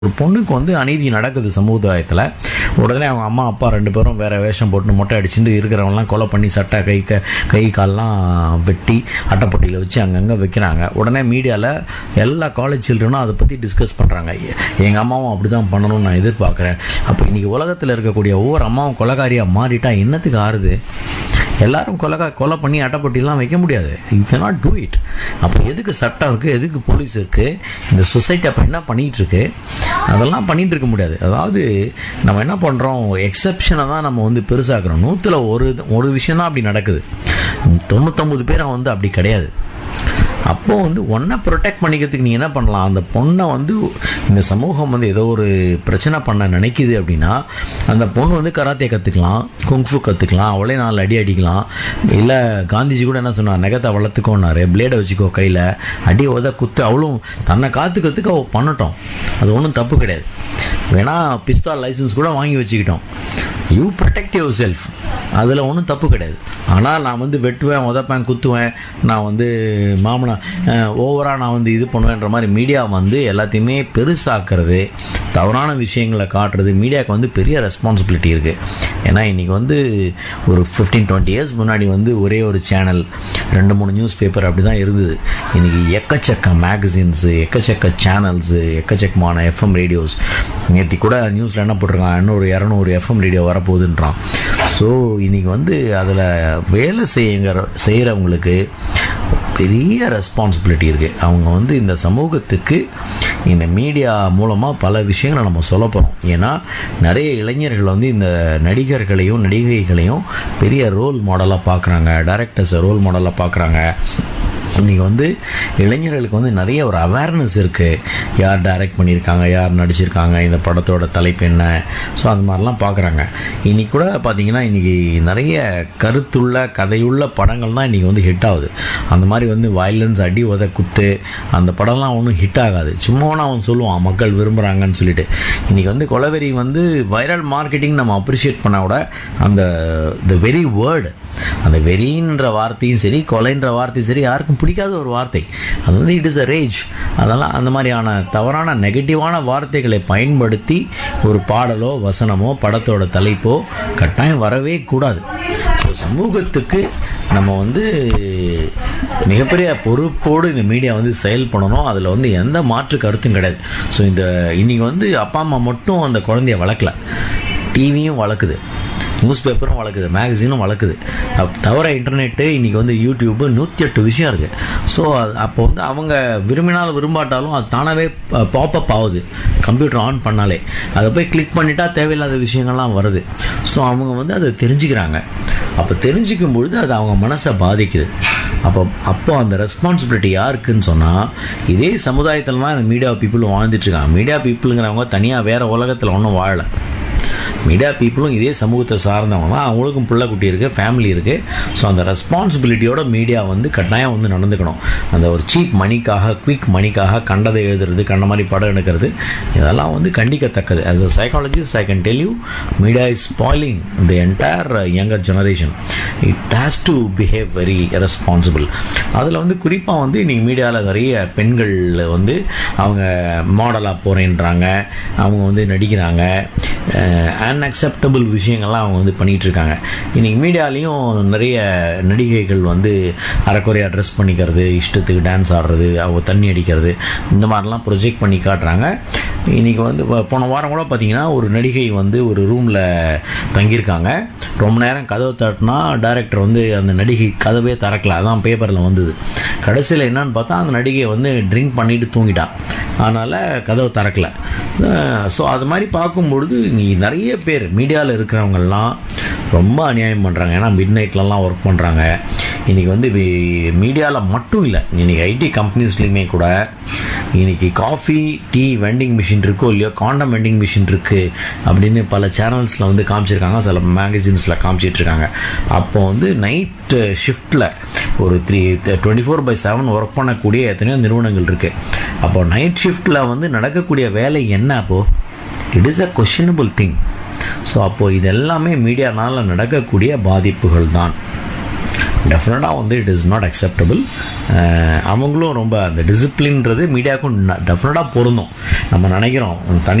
ஒரு பொண்ணுக்கு வந்து அநீதி நடக்குது சமுதாயத்தில் உடனே அவங்க அம்மா அப்பா ரெண்டு பேரும் வேற வேஷம் போட்டு மொட்டை அடிச்சுட்டு இருக்கிறவங்கலாம் கொலை பண்ணி சட்டை கை க கை கால்லாம் வெட்டி அட்டைப்பட்டியில் வச்சு அங்கங்கே வைக்கிறாங்க உடனே மீடியாவில் எல்லா காலேஜ் சில்ட்ரனும் அதை பற்றி டிஸ்கஸ் பண்ணுறாங்க எங்கள் அம்மாவும் அப்படி தான் பண்ணணும்னு நான் எதிர்பார்க்குறேன் அப்போ இன்னைக்கு உலகத்தில் இருக்கக்கூடிய ஒவ்வொரு அம்மாவும் கொலைகாரியாக மாறிட்டா என்னத்துக்கு ஆறுது எல்லாரும் கொலை கொலை பண்ணி அட்டைப்பட்டிலாம் வைக்க முடியாது யூ cannot டூ இட் அப்போ எதுக்கு சட்டம் இருக்கு எதுக்கு போலீஸ் இருக்கு இந்த சொசைட்டி அப்போ என்ன பண்ணிட்டு இருக்கு அதெல்லாம் பண்ணிட்டு இருக்க முடியாது அதாவது நம்ம என்ன பண்றோம் எக்ஸப்ஷனை தான் நம்ம வந்து பெருசாக்குறோம் நூத்துல ஒரு ஒரு விஷயம் தான் அப்படி நடக்குது தொண்ணூத்தொன்பது பேர் வந்து அப்படி கிடையாது அப்போ வந்து ஒன்றை ப்ரொடெக்ட் பண்ணிக்கிறதுக்கு நீ என்ன பண்ணலாம் அந்த பொண்ணை வந்து இந்த சமூகம் வந்து ஏதோ ஒரு பிரச்சனை பண்ண நினைக்குது அப்படின்னா அந்த பொண்ணு வந்து கராத்தே கற்றுக்கலாம் குங்ஃபு கற்றுக்கலாம் அவளே நாலு அடி அடிக்கலாம் இல்லை காந்திஜி கூட என்ன சொன்னார் நெகத்தை வளர்த்துக்கோனாரு பிளேடை வச்சுக்கோ கையில் அடி உத குத்து அவளும் தன்னை காத்துக்கிறதுக்கு அவள் பண்ணட்டும் அது ஒன்றும் தப்பு கிடையாது வேணா பிஸ்தால் லைசன்ஸ் கூட வாங்கி வச்சுக்கிட்டோம் யூ ப்ரொடெக்ட் யுவர் செல்ஃப் அதில் ஒன்றும் தப்பு கிடையாது ஆனால் நான் வந்து வெட்டுவேன் உதப்பேன் குத்துவேன் நான் வந்து மாமனா ஓவராக நான் வந்து இது பண்ணுவேன்ற மாதிரி மீடியா வந்து எல்லாத்தையுமே பெருசாக்குறது தவறான விஷயங்களை காட்டுறது மீடியாவுக்கு வந்து பெரிய ரெஸ்பான்சிபிலிட்டி இருக்குது ஏன்னா இன்னைக்கு வந்து ஒரு ஃபிஃப்டீன் டுவெண்ட்டி இயர்ஸ் முன்னாடி வந்து ஒரே ஒரு சேனல் ரெண்டு மூணு நியூஸ் பேப்பர் அப்படி தான் இருந்தது இன்னைக்கு எக்கச்சக்க மேகசின்ஸு எக்கச்சக்க சேனல்ஸு எக்கச்சக்கமான எஃப்எம் ரேடியோஸ் நேற்று கூட நியூஸில் என்ன போட்டிருக்கான் இன்னொரு இரநூறு எஃப்எம் ரேடியோ வரப்போகுதுன்றான் ஸோ இன்னைக்கு வந்து அதில் வேலை செய்யுங்கிற செய்கிறவங்களுக்கு பெரிய ரெஸ்பான்சிபிலிட்டி இருக்குது அவங்க வந்து இந்த சமூகத்துக்கு இந்த மீடியா மூலமாக பல விஷயங்களை நம்ம சொல்ல போகிறோம் ஏன்னா நிறைய இளைஞர்கள் வந்து இந்த நடிகர்களையும் நடிகைகளையும் பெரிய ரோல் மாடலாக பார்க்குறாங்க டேரக்டர்ஸை ரோல் மாடலாக பார்க்குறாங்க இன்னைக்கு வந்து இளைஞர்களுக்கு வந்து நிறைய ஒரு அவேர்னஸ் இருக்கு யார் டைரக்ட் பண்ணியிருக்காங்க யார் நடிச்சிருக்காங்க இந்த படத்தோட தலைப்பு என்ன ஸோ அந்த மாதிரிலாம் பார்க்குறாங்க இன்னைக்கு கூட பார்த்தீங்கன்னா இன்னைக்கு நிறைய கருத்துள்ள கதையுள்ள படங்கள் தான் இன்னைக்கு வந்து ஹிட் ஆகுது அந்த மாதிரி வந்து வயலன்ஸ் அடி உத குத்து அந்த படம்லாம் ஒன்றும் ஹிட் ஆகாது சும்மா அவன் சொல்லுவான் மக்கள் விரும்புகிறாங்கன்னு சொல்லிட்டு இன்னைக்கு வந்து கொலவெறி வந்து வைரல் மார்க்கெட்டிங் நம்ம அப்ரிஷியேட் பண்ண விட அந்த த வெரி வேர்டு அந்த வெறின்ற வார்த்தையும் சரி கொலைன்ற வார்த்தையும் சரி யாருக்கும் பிடிக்காத ஒரு வார்த்தை அது வந்து இட் இஸ் அ ரேஜ் அதெல்லாம் அந்த மாதிரியான தவறான நெகட்டிவான வார்த்தைகளை பயன்படுத்தி ஒரு பாடலோ வசனமோ படத்தோட தலைப்போ கட்டாயம் வரவே கூடாது ஸோ சமூகத்துக்கு நம்ம வந்து மிகப்பெரிய பொறுப்போடு இந்த மீடியா வந்து செயல்படணும் அதில் வந்து எந்த மாற்று கருத்தும் கிடையாது ஸோ இந்த இன்னைக்கு வந்து அப்பா அம்மா மட்டும் அந்த குழந்தைய வளர்க்கல டிவியும் வளர்க்குது நியூஸ் பேப்பரும் வளர்க்குது மேகசினும் வளர்க்குது அப் தவிர இன்டர்நெட்டு இன்னைக்கு வந்து யூடியூப் நூற்றி எட்டு விஷயம் இருக்கு ஸோ அப்போ வந்து அவங்க விரும்பினாலும் விரும்பாட்டாலும் அது தானாகவே பாப்பப் ஆகுது கம்ப்யூட்டர் ஆன் பண்ணாலே அதை போய் கிளிக் பண்ணிட்டா தேவையில்லாத விஷயங்கள்லாம் வருது ஸோ அவங்க வந்து அதை தெரிஞ்சுக்கிறாங்க அப்போ தெரிஞ்சுக்கும் பொழுது அது அவங்க மனசை பாதிக்குது அப்போ அப்போ அந்த ரெஸ்பான்சிபிலிட்டி யாருக்குன்னு சொன்னால் இதே சமுதாயத்தில் தான் இந்த மீடியா பீப்புள் வாழ்ந்துட்டு இருக்காங்க மீடியா பீப்புளுங்கிறவங்க தனியாக வேற உலகத்தில் ஒன்றும் வாழலை மீடியா பீப்புளும் இதே சமூகத்தை சார்ந்தவங்க தான் அவங்களுக்கும் பிள்ளை குட்டி இருக்கு ஃபேமிலி இருக்கு ஸோ அந்த ரெஸ்பான்சிபிலிட்டியோட மீடியா வந்து கட்டாயம் வந்து நடந்துக்கணும் அந்த ஒரு சீப் மணிக்காக குவிக் மணிக்காக கண்டதை எழுதுறது கண்ட மாதிரி படம் எடுக்கிறது இதெல்லாம் வந்து கண்டிக்கத்தக்கது as a psychologist I can tell you media is spoiling the entire younger generation it has to behave very responsible அதில் வந்து குறிப்பாக வந்து இன்னைக்கு மீடியாவில் நிறைய பெண்கள் வந்து அவங்க மாடலாக போகிறேன்றாங்க அவங்க வந்து நடிக்கிறாங்க அன்அக்செப்டபிள் விஷயங்கள்லாம் அவங்க வந்து பண்ணிட்டு இருக்காங்க இன்னைக்கு மீடியாலையும் நிறைய நடிகைகள் வந்து அரைக்குறையா ட்ரெஸ் பண்ணிக்கிறது இஷ்டத்துக்கு டான்ஸ் ஆடுறது அவங்க தண்ணி அடிக்கிறது இந்த மாதிரிலாம் ப்ரொஜெக்ட் பண்ணி காட்டுறாங்க இன்னைக்கு வந்து போன வாரம் கூட பார்த்தீங்கன்னா ஒரு நடிகை வந்து ஒரு ரூமில் தங்கியிருக்காங்க ரொம்ப நேரம் கதவை தட்டினா டைரக்டர் வந்து அந்த நடிகை கதவே திறக்கல அதான் பேப்பரில் வந்தது கடைசியில் என்னன்னு பார்த்தா அந்த நடிகை வந்து ட்ரிங்க் பண்ணிட்டு தூங்கிட்டான் அதனால் கதவை திறக்கல ஸோ அது மாதிரி பார்க்கும்பொழுது நீ நிறைய பேர் மீடியாவில் இருக்கிறவங்கெல்லாம் ரொம்ப அநியாயம் பண்ணுறாங்க ஏன்னா மிட் நைட்லலாம் ஒர்க் பண்ணுறாங்க இன்னைக்கு வந்து மீடியாவில் மட்டும் இல்லை இன்னைக்கு ஐடி கம்பெனிஸ்லையுமே கூட இன்னைக்கு காஃபி டீ வெண்டிங் மிஷின் இருக்கோ இல்லையோ காண்டம் வெண்டிங் மிஷின் இருக்கு அப்படின்னு பல சேனல்ஸில் வந்து காமிச்சிருக்காங்க சில மேகசின்ஸில் காமிச்சிட்டு இருக்காங்க அப்போ வந்து நைட் ஷிஃப்டில் ஒரு three twenty four by seven work பண்ணக்கூடிய எத்தனையோ நிறுவனங்கள் இருக்கு அப்போ நைட் ஷிஃப்டில் வந்து நடக்கக்கூடிய வேலை என்ன அப்போ it is a questionable thing so அப்போ இது எல்லாமே மீடியானால நடக்கக்கூடிய பாதிப்புகள் தான் டெஃபினட்டாக வந்து இட் இஸ் நாட் அக்செப்டபிள் அவங்களும் ரொம்ப அந்த டிசிப்ளின்றது மீடியாவுக்கும் டெஃபினட்டாக பொருந்தும் நம்ம நினைக்கிறோம் தனி